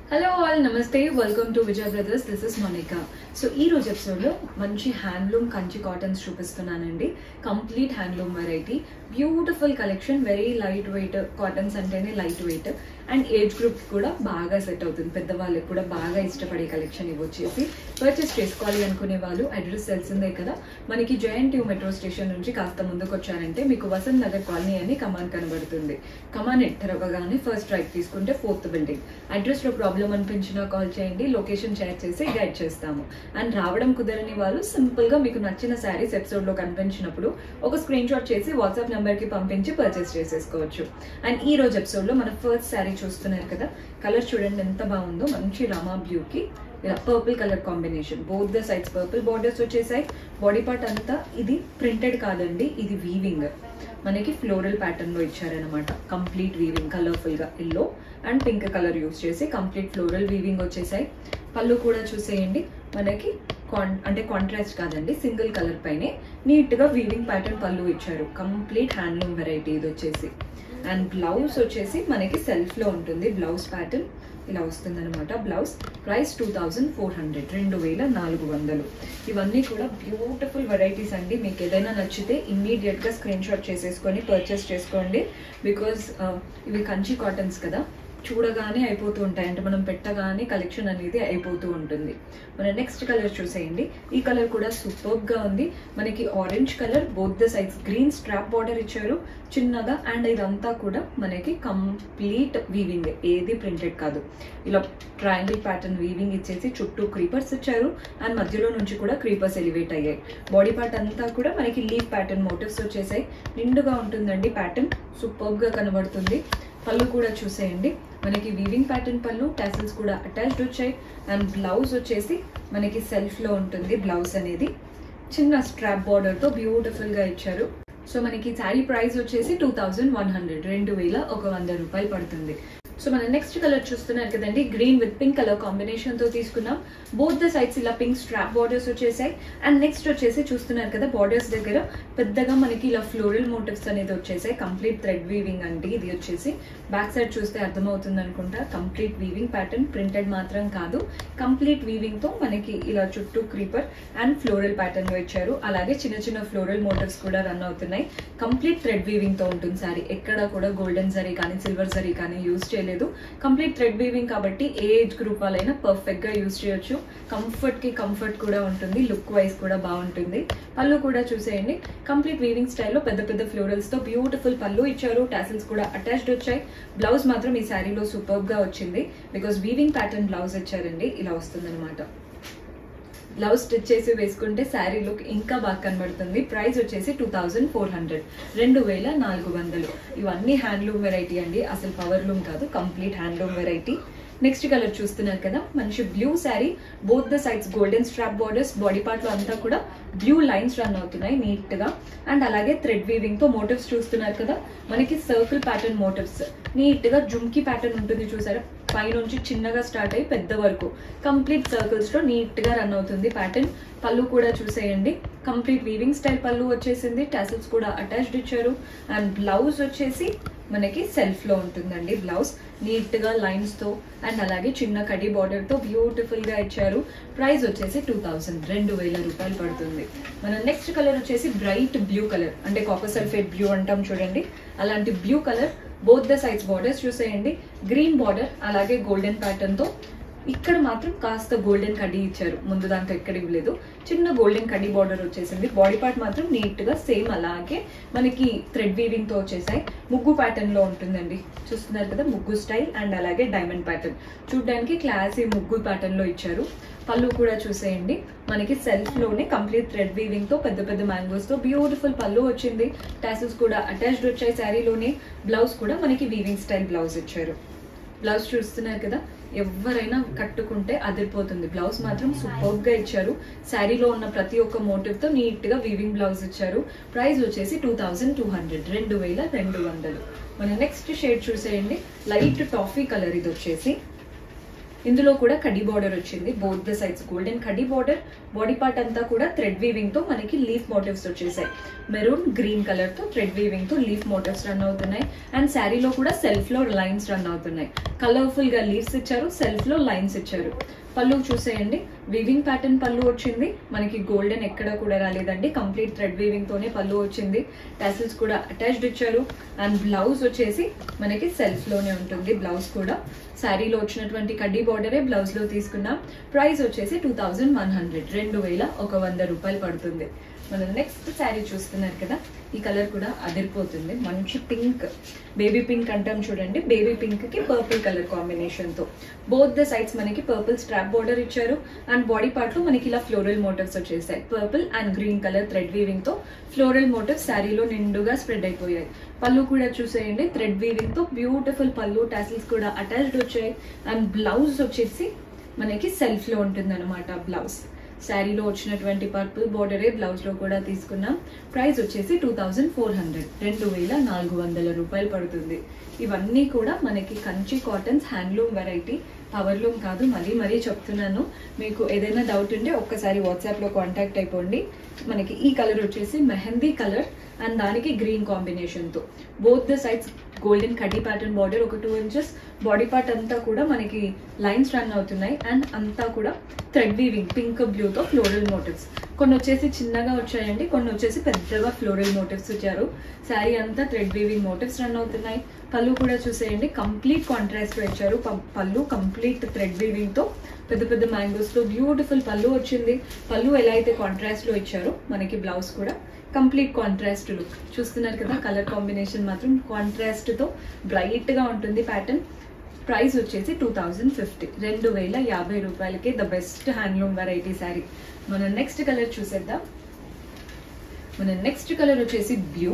hello all నమస్తే welcome to Vijay brothers this is Monica so ఈ రోజు ఎపిసోడ్లో మంచి హ్యాండ్లూమ్ కంచి కాటన్స్ చూపిస్తున్నానండి complete handloom variety beautiful collection very light weight cottons అంటేనే light weight and age group కూడా బాగా సెట్ అవుతుంది పెద్దవాళ్ళకి కూడా బాగా ఇష్టపడే కలెక్షన్ ఇవి వచ్చేసి పర్చేస్ చేసుకోవాలి అనుకునే వాళ్ళు అడ్రస్ తెలిసిందే కదా మనకి జేఎన్టీ మెట్రో స్టేషన్ నుంచి కాస్త ముందుకు వచ్చారంటే మీకు వసంత్ నగర్ కాలనీ అని కమాన్ కనబడుతుంది కమాన్ ఎట్టరవగానే ఫస్ట్ రైట్ తీసుకుంటే ఫోర్త్ బిల్డింగ్ అడ్రస్ లో ప్రాబ్లం అనిపించినా కాల్ చేయండి లొకేషన్ షేర్ చేసి గైడ్ చేస్తాము అండ్ రావడం కుదరని వాళ్ళు సింపుల్ గా మీకు నచ్చిన శారీస్ ఎపిసోడ్ లో కనిపించినప్పుడు ఒక స్క్రీన్ షాట్ చేసి వాట్సాప్ నెంబర్ కి పంపించి పర్చేస్ చేసేసుకోవచ్చు అండ్ ఈ రోజు ఎపిసోడ్ లో మన ఫస్ట్ శారీ చూస్తున్నారు కదా కలర్ చూడండి ఎంత బాగుందో మంచి రామా బ్లూ కి ఇలా purple colour combination both the sides purple borders వచ్చేసాయి బాడీ పార్ట్ అంతా ఇది ప్రింటెడ్ కాదండి ఇది వీవింగ్ మనకి ఫ్లోరల్ ప్యాటర్న్ లో ఇచ్చారనమాట కంప్లీట్ వీవింగ్ కలర్ఫుల్ గా yellow and pink colour use చేసి కంప్లీట్ ఫ్లోరల్ వీవింగ్ వచ్చేసాయి పళ్ళు కూడా చూసేయండి మనకి కాన్ అంటే కాంట్రాస్ట్ కాదండి సింగిల్ కలర్ పైనే నీట్ గా వీవింగ్ ప్యాటర్న్ పళ్ళు ఇచ్చారు కంప్లీట్ హ్యాండ్లూమ్ వెరైటీ ఇది వచ్చేసి అండ్ బ్లౌజ్ వచ్చేసి మనకి సెల్ఫ్ లో ఉంటుంది బ్లౌజ్ ప్యాటర్న్ ఇలా వస్తుంది అనమాట blouse price two thousand four hundred రెండు వేల నాలుగు వందలు ఇవన్నీ కూడా బ్యూటిఫుల్ వెరైటీస్ అండి మీకు ఏదైనా నచ్చితే ఇమ్మీడియట్ గా స్క్రీన్ షాట్ చేసేసుకొని పర్చేస్ చేసుకోండి బికాజ్ ఇవి కంచి కాటన్స్ కదా చూడగానే అయిపోతూ ఉంటాయి అంటే మనం పెట్టగానే కలెక్షన్ అనేది అయిపోతూ ఉంటుంది మన నెక్స్ట్ కలర్ చూసేయండి ఈ కలర్ కూడా సూపర్బ్ గా ఉంది మనకి orange colour both the sides green strap border ఇచ్చారు చిన్నగా అండ్ ఇదంతా కూడా మనకి కంప్లీట్ వీవింగ్ ఏది ప్రింటెడ్ కాదు ఇలా ట్రయాంగిల్ ప్యాటర్న్ వీవింగ్ ఇచ్చేసి చుట్టూ క్రీపర్స్ ఇచ్చారు అండ్ మధ్యలో నుంచి కూడా క్రీపర్స్ ఎలివేట్ అయ్యాయి బాడీ పార్ట్ అంతా కూడా మనకి లీవ్ ప్యాటర్న్ మోటివ్స్ వచ్చేసాయి నిండుగా ఉంటుందండి ప్యాటర్న్ సూపర్బ్ గా కనబడుతుంది పళ్ళు కూడా చూసేయండి మనకి వీవింగ్ ప్యాటర్న్ పళ్ళు టాసిల్స్ కూడా అటాచ్డ్ వచ్చాయి అండ్ బ్లౌజ్ వచ్చేసి మనకి సెల్ఫ్ లో ఉంటుంది బ్లౌజ్ అనేది చిన్న స్ట్రాప్ బార్డర్ తో బ్యూటిఫుల్ గా ఇచ్చారు సో మనకి శారీ ప్రైస్ వచ్చేసి టూ థౌజండ్ వన్ హండ్రెడ్ రెండు వేల ఒక వంద రూపాయలు పడుతుంది సో మన నెక్స్ట్ కలర్ చూస్తున్నారు కదండి green with pink colour combination తో తీసుకున్నాం బోత్ ద సైడ్స్ ఇలా పింక్ స్ట్రాప్ బార్డర్స్ వచ్చేసాయి అండ్ నెక్స్ట్ వచ్చేసి చూస్తున్నారు కదా బార్డర్స్ దగ్గర పెద్దగా మనకి ఇలా ఫ్లోరల్ మోటివ్స్ అనేది వచ్చేసాయి కంప్లీట్ థ్రెడ్ వీవింగ్ అండి ఇది వచ్చేసి బ్యాక్ సైడ్ చూస్తే అర్థమవుతుంది అనుకుంటా కంప్లీట్ వీవింగ్ ప్యాటర్న్ ప్రింటెడ్ మాత్రం కాదు కంప్లీట్ వీవింగ్ తో మనకి ఇలా చుట్టూ క్రీపర్ అండ్ ఫ్లోరల్ ప్యాటర్న్ లో ఇచ్చారు అలాగే చిన్న చిన్న ఫ్లోరల్ మోటివ్స్ కూడా రన్ అవుతున్నాయి కంప్లీట్ థ్రెడ్ వీవింగ్ తో ఉంటుంది సారీ ఎక్కడ కూడా గోల్డెన్ జరీ కానీ సిల్వర్ జరీ కానీ యూజ్ చేయలేదు కంప్లీట్ థ్రెడ్ వీవింగ్ కాబట్టి ఏ ఏజ్ గ్రూప్ వాళ్ళైనా పర్ఫెక్ట్ గా యూజ్ చేయొచ్చు కంఫర్ట్ కి కంఫర్ట్ కూడా ఉంటుంది లుక్ వైజ్ కూడా బాగుంటుంది పళ్ళు కూడా చూసేయండి కంప్లీట్ వీవింగ్ స్టైల్లో పెద్ద పెద్ద ఫ్లోరల్స్ తో బ్యూటిఫుల్ పళ్ళు ఇచ్చారు టాసిల్స్ కూడా అటాచ్డ్ వచ్చాయి బ్లౌజ్ మాత్రం ఈ శారీలో సూపర్ గా వచ్చింది బికాస్ వీవింగ్ ప్యాటర్న్ బ్లౌజ్ ఇచ్చారండి ఇలా వస్తుంది బ్లౌజ్ స్టిచ్ చేసి వేసుకుంటే శారీ లుక్ ఇంకా బాగా కనబడుతుంది ప్రైస్ వచ్చేసి టూ థౌజండ్ ఫోర్ హండ్రెడ్ రెండు వేల నాలుగు వందలు ఇవన్నీ హ్యాండ్లూమ్ వెరైటీ అండి అసలు పవర్ లూమ్ కాదు complete handloom variety next colour చూస్తున్నారు కదా మంచి blue sari both the sides golden strap borders body part లో అంతా కూడా బ్లూ లైన్స్ రన్ అవుతున్నాయి నీట్ గా అండ్ అలాగే థ్రెడ్ వీవింగ్ తో మోటివ్స్ చూస్తున్నారు కదా మనకి సర్కిల్ ప్యాటర్న్ మోటివ్స్ నీట్ గా జుమ్కీ ప్యాటర్న్ ఉంటుంది చూసారా పైనుంచి చిన్నగా స్టార్ట్ అయ్యి పెద్ద వరకు కంప్లీట్ సర్కిల్స్ లో నీట్ గా రన్ అవుతుంది ప్యాటర్న్ పళ్ళు కూడా చూసేయండి కంప్లీట్ వీవింగ్ స్టైల్ పళ్ళు వచ్చేసింది టాసిల్స్ కూడా అటాచ్డ్ ఇచ్చారు అండ్ బ్లౌజ్ వచ్చేసి మనకి సెల్ఫ్ లో ఉంటుందండి బ్లౌజ్ నీట్ గా లైన్స్ తో అండ్ అలాగే చిన్న కడి బార్డర్ తో బ్యూటిఫుల్ గా ఇచ్చారు ప్రైస్ వచ్చేసి టూ థౌసండ్ రెండు వేల రూపాయలు పడుతుంది మన నెక్స్ట్ కలర్ వచ్చేసి బ్రైట్ బ్లూ కలర్ అంటే కాపర్ సల్ఫేట్ బ్లూ అంటాం చూడండి అలాంటి blue colour both the sides borders చూసేయండి గ్రీన్ బార్డర్ అలాగే గోల్డెన్ ప్యాటర్న్ తో ఇక్కడ మాత్రం కాస్త గోల్డెన్ కడ్డీ ఇచ్చారు ముందు దాంట్లో ఎక్కడ ఇవ్వలేదు చిన్న గోల్డెన్ కడ్డీ బార్డర్ వచ్చేసింది బాడీ పార్ట్ మాత్రం నీట్ గా సేమ్ అలాగే మనకి థ్రెడ్ వీవింగ్ తో వచ్చేసాయి ముగ్గు ప్యాటర్న్ లో ఉంటుందండి చూస్తున్నారు కదా ముగ్గు స్టైల్ అండ్ అలాగే డైమండ్ ప్యాటర్న్ చూడడానికి క్లాసీ ముగ్గు ప్యాటర్న్ లో ఇచ్చారు పళ్ళు కూడా చూసేయండి మనకి సెల్ఫ్ లోనే కంప్లీట్ థ్రెడ్ వీవింగ్ తో పెద్ద పెద్ద మ్యాంగోస్ తో బ్యూటిఫుల్ పళ్ళు వచ్చింది టాసిల్స్ కూడా అటాచ్డ్ వచ్చాయి శారీలోనే బ్లౌజ్ కూడా మనకి వీవింగ్ స్టైల్ బ్లౌజ్ ఇచ్చారు బ్లౌజ్ చూస్తున్నారు కదా ఎవరైనా కట్టుకుంటే అదిరిపోతుంది బ్లౌజ్ మాత్రం సూపర్ గా ఇచ్చారు శారీలో ఉన్న ప్రతి ఒక్క మోటివ్ తో నీట్ గా వీవింగ్ బ్లౌజ్ ఇచ్చారు ప్రైస్ వచ్చేసి టూ థౌజండ్ టూ హండ్రెడ్ రెండు వేల రెండు వందలు మన నెక్స్ట్ షేడ్ చూసేయండి లైట్ టాఫీ కలర్ ఇది వచ్చేసి ఇందులో కూడా కడ్డీ బార్డర్ వచ్చింది బోత్ ద సైడ్స్ గోల్డెన్ కడ్డీ బార్డర్ బాడీ పార్ట్ అంతా కూడా థ్రెడ్ వీవింగ్ తో మనకి లీఫ్ మోటివ్స్ వచ్చేసాయి మెరూన్ గ్రీన్ కలర్ తో థ్రెడ్ వీవింగ్ తో లీఫ్ మోటివ్స్ రన్ అవుతున్నాయి అండ్ శారీలో కూడా సెల్ఫ్ లో లైన్స్ రన్ అవుతున్నాయి కలర్ఫుల్ గా లీవ్స్ ఇచ్చారు సెల్ఫ్ లో లైన్స్ ఇచ్చారు పళ్ళు చూసేయండి వీవింగ్ ప్యాటర్న్ పళ్ళు వచ్చింది మనకి గోల్డెన్ ఎక్కడ కూడా రాలేదండి కంప్లీట్ థ్రెడ్ వీవింగ్ తోనే పళ్ళు వచ్చింది టాసిల్స్ కూడా అటాచ్డ్ ఇచ్చారు అండ్ బ్లౌజ్ వచ్చేసి మనకి సెల్ఫ్ లోనే ఉంటుంది బ్లౌజ్ కూడా శారీలో వచ్చినటువంటి కడ్డీ బార్డరే బ్లౌజ్ లో తీసుకున్నాం ప్రైస్ వచ్చేసి టూ థౌజండ్ వన్ హండ్రెడ్ రెండు వేల ఒక వంద రూపాయలు పడుతుంది మనం నెక్స్ట్ శారీ చూస్తున్నారు కదా ఈ కలర్ కూడా అదిరిపోతుంది మంచి పింక్ బేబీ పింక్ అంటాం చూడండి బేబీ పింక్ కి పర్పుల్ కలర్ కాంబినేషన్ తో బోత్ ద సైడ్స్ మనకి పర్పుల్ స్ట్రాప్ బార్డర్ ఇచ్చారు అండ్ బాడీ పార్ట్ లో మనకి ఇలా ఫ్లోరల్ మోటివ్స్ వచ్చేసాయి purple and green colour thread weaving తో ఫ్లోరల్ మోటివ్స్ శారీలో నిండుగా స్ప్రెడ్ అయిపోయాయి పళ్ళు కూడా చూసేయండి థ్రెడ్ వీవింగ్ తో బ్యూటిఫుల్ పళ్ళు టాసిల్స్ కూడా అటాచ్డ్ వచ్చాయి అండ్ బ్లౌజ్ వచ్చేసి మనకి సెల్ఫ్ లో ఉంటుంది అనమాట బ్లౌజ్ శారీలో వచ్చినటువంటి పర్పుల్ బోర్డరే బ్లౌజ్ లో కూడా తీసుకున్నాం ప్రైస్ వచ్చేసి టూ థౌజండ్ ఫోర్ హండ్రెడ్ రెండు వేల నాలుగు వందల రూపాయలు పడుతుంది ఇవన్నీ కూడా మనకి Kanchi cottons handloom variety power loom కాదు మరీ మరీ చెప్తున్నాను మీకు ఏదైనా డౌట్ ఉంటే ఒక్కసారి వాట్సాప్లో కాంటాక్ట్ అయిపోండి మనకి ఈ కలర్ వచ్చేసి మెహందీ కలర్ అండ్ దానికి గ్రీన్ కాంబినేషన్తో బోత్ ద సైడ్స్ గోల్డెన్ కడ్డీ ప్యాటర్న్ బార్డర్ ఒక టూ ఇంచెస్ బాడీ పార్ట్ అంతా కూడా మనకి లైన్స్ రన్ అవుతున్నాయి అండ్ అంతా కూడా థ్రెడ్ వీవింగ్ పింక్ బ్లూతో ఫ్లోరల్ మోటివ్స్ కొన్ని వచ్చేసి చిన్నగా వచ్చాయండి కొన్ని వచ్చేసి పెద్దగా ఫ్లోరల్ మోటివ్స్ ఇచ్చారు శారీ అంతా థ్రెడ్ వీవింగ్ మోటివ్స్ రన్ అవుతున్నాయి పళ్ళు కూడా చూసేయండి కంప్లీట్ కాంట్రాస్ట్ ఇచ్చారు ప- పళ్ళు కంప్లీట్ థ్రెడ్ వీవింగ్ తో పెద్ద పెద్ద మ్యాంగోస్ తో బ్యూటిఫుల్ పళ్ళు వచ్చింది పళ్ళు ఎలా అయితే కాంట్రాస్ట్ లో ఇచ్చారో మనకి బ్లౌజ్ కూడా కంప్లీట్ కాంట్రాస్ట్ లుక్ చూస్తున్నారు కదా కలర్ కాంబినేషన్ మాత్రం కాంట్రాస్ట్ తో బ్రైట్ గా ఉంటుంది ప్యాటర్న్ ప్రైస్ వచ్చేసి టూ థౌజండ్ ఫిఫ్టీ రెండు వేల యాభై రూపాయలకి the best handloom variety sari మనం నెక్స్ట్ కలర్ చూసేద్దాం మన నెక్స్ట్ కలర్ వచ్చేసి బ్లూ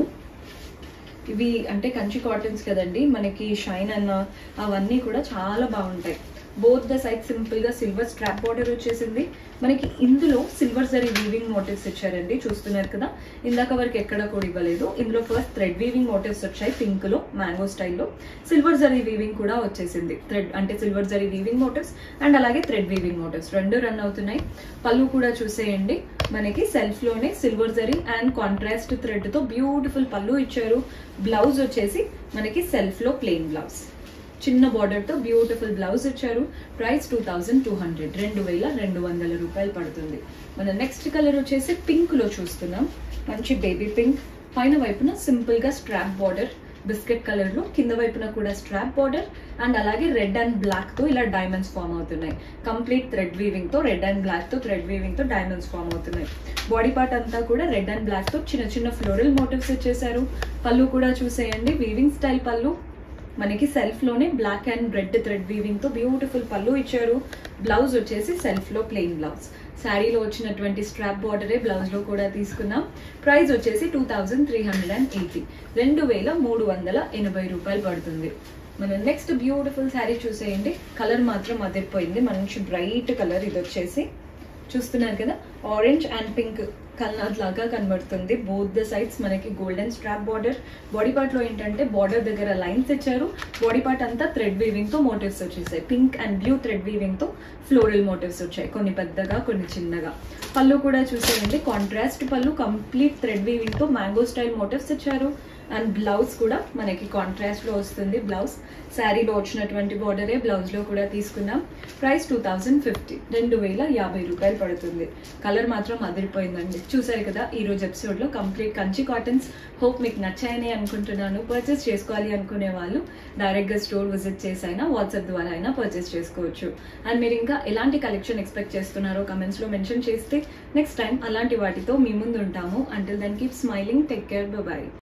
ఇవి అంటే కంచి కాటన్స్ కదండి మనకి షైన్ అన్న అవన్నీ కూడా చాలా బాగుంటాయి బోత్ ద సైడ్ సింపుల్ గా సిల్వర్ స్ట్రాప్ బార్డర్ వచ్చేసింది మనకి ఇందులో సిల్వర్ జరీ వీవింగ్ మోటివ్స్ ఇచ్చారండి చూస్తున్నారు కదా ఇందాక వరకు ఎక్కడ కూడా ఇవ్వలేదు ఇందులో ఫస్ట్ థ్రెడ్ వీవింగ్ మోటివ్స్ వచ్చాయి పింక్ లో మ్యాంగో స్టైల్లో సిల్వర్ జరీ వీవింగ్ కూడా వచ్చేసింది థ్రెడ్ అంటే సిల్వర్ జరీ వీవింగ్ మోటివ్స్ అండ్ అలాగే థ్రెడ్ వీవింగ్ మోటివ్స్ రెండు రన్ అవుతున్నాయి పళ్ళు కూడా చూసేయండి మనకి సెల్ఫ్ లోనే సిల్వర్ జరీ అండ్ కాంట్రాస్ట్ థ్రెడ్ తో బ్యూటిఫుల్ పళ్ళు ఇచ్చారు బ్లౌజ్ వచ్చేసి మనకి సెల్ఫ్ లో ప్లెయిన్ బ్లౌజ్ చిన్న బార్డర్ తో బ్యూటిఫుల్ బ్లౌజ్ ఇచ్చారు price two thousand two hundred రెండు వేల రెండు వందల రూపాయలు పడుతుంది మన నెక్స్ట్ కలర్ వచ్చేసి పింక్ లో చూస్తున్నాం మంచి బేబీ పింక్ పైన వైపున సింపుల్ గా స్ట్రాప్ బార్డర్ బిస్కెట్ కలర్ లో కింద వైపున కూడా స్ట్రాప్ బార్డర్ అండ్ అలాగే రెడ్ అండ్ బ్లాక్ తో ఇలా డైమండ్స్ ఫామ్ అవుతున్నాయి కంప్లీట్ థ్రెడ్ వీవింగ్ తో రెడ్ అండ్ బ్లాక్ తో థ్రెడ్ వీవింగ్ తో డైమండ్స్ ఫామ్ అవుతున్నాయి బాడీ పార్ట్ అంతా కూడా రెడ్ అండ్ బ్లాక్ తో చిన్న చిన్న ఫ్లోరల్ మోటివ్స్ ఇచ్చేసారు పళ్ళు కూడా చూసేయండి వీవింగ్ స్టైల్ పళ్ళు మనకి సెల్ఫ్ లోనే black and red thread weaving తో బ్యూటిఫుల్ పళ్ళు ఇచ్చారు బ్లౌజ్ వచ్చేసి సెల్ఫ్ లో ప్లెయిన్ బ్లౌజ్ శారీలో వచ్చినటువంటి స్ట్రాప్ బార్డరే బ్లౌజ్ లో కూడా తీసుకున్నాం ప్రైస్ వచ్చేసి two thousand three hundred and eighty రెండు వేల మూడు వందల ఎనభై రూపాయలు పడుతుంది మనం నెక్స్ట్ బ్యూటిఫుల్ శారీ చూసేయండి కలర్ మాత్రం అదిరిపోయింది మంచి బ్రైట్ కలర్ ఇది వచ్చేసి చూస్తున్నారు కదా ఆరెంజ్ అండ్ పింక్ కలర్ లాగా కనబడుతుంది బోత్ ద సైడ్స్ మనకి golden strap border body part లో ఏంటంటే బార్డర్ దగ్గర లైన్స్ ఇచ్చారు బాడీ పార్ట్ అంతా థ్రెడ్ వీవింగ్ తో మోటివ్స్ వచ్చేసాయి pink and blue thread weaving తో ఫ్లోరల్ మోటివ్స్ వచ్చాయి కొన్ని పెద్దగా కొన్ని చిన్నగా పళ్ళు కూడా చూసేయండి కాంట్రాస్ట్ పళ్ళు కంప్లీట్ థ్రెడ్ వీవింగ్ తో మ్యాంగో స్టైల్ మోటివ్స్ ఇచ్చారు అండ్ బ్లౌజ్ కూడా మనకి కాంట్రాస్ట్ లో వస్తుంది బ్లౌజ్ శారీలో వచ్చినటువంటి బార్డరే బ్లౌజ్ లో కూడా తీసుకున్నాం ప్రైస్ టూ థౌజండ్ ఫిఫ్టీ రెండు వేల యాభై రూపాయలు పడుతుంది కలర్ మాత్రం అదిరిపోయిందండి చూసారు కదా ఈ రోజు ఎపిసోడ్ లో కంప్లీట్ కంచి కాటన్స్ హోప్ మీకు నచ్చాయని అనుకుంటున్నాను పర్చేస్ చేసుకోవాలి అనుకునే వాళ్ళు డైరెక్ట్ గా స్టోర్ విజిట్ చేసైనా వాట్సాప్ ద్వారా అయినా పర్చేస్ చేసుకోవచ్చు అండ్ మీరు ఇంకా ఎలాంటి కలెక్షన్ ఎక్స్పెక్ట్ చేస్తున్నారో కమెంట్స్ లో మెన్షన్ చేస్తే నెక్స్ట్ టైం అలాంటి వాటితో మీ ముందు ఉంటాము until then keep smiling take care by